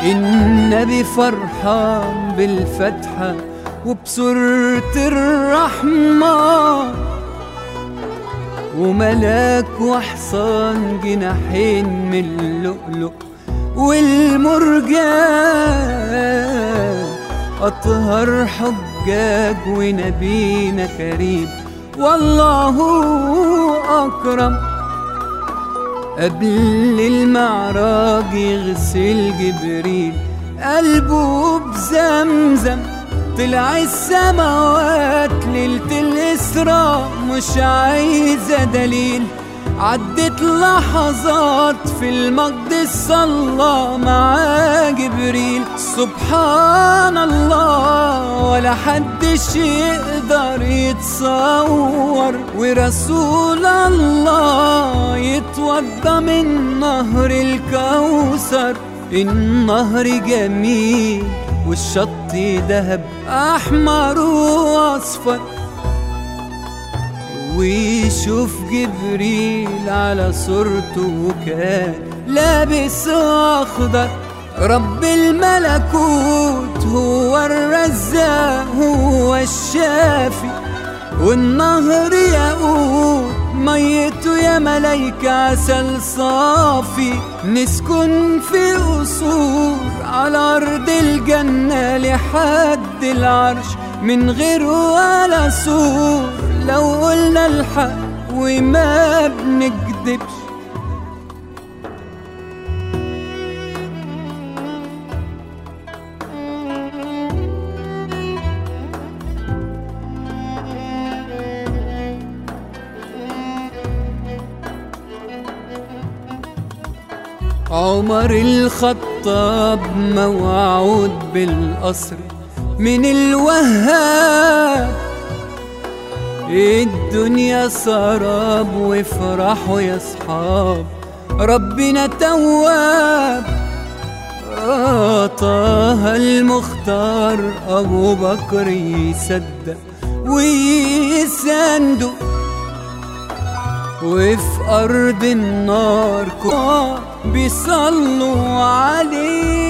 النبي فرحان بالفتحة وبسورة الرحمة وملاك وحصان جناحين من اللؤلؤ والمرجان أطهر حجاج ونبينا كريم والله أكرم قبل المعراج يغسل جبريل قلبه بزمزم طلع السماوات ليلة الإسراء مش عايزة دليل عدت لحظات في المقدس صلى مع جبريل سبحان الله ولا حدش يقدر يتصور ورسول الله يتوضى من نهر الكوثر النهر جميل والشط دهب احمر واصفر ويشوف جبريل على صورته كان لابس اخضر رب الملكوت هو الرزاق هو الشافي والنهر يقول ميته يا ملايكة عسل صافي نسكن في قصور على أرض الجنة لحد العرش من غير ولا سور لو قلنا الحق وما بنكدبش عمر الخطاب موعود بالقصر من الوهاب الدنيا سراب وافرحوا يا صحاب ربنا تواب آه طه المختار ابو بكر يصدق ويسندق وفي أرض النار بيصلوا عليه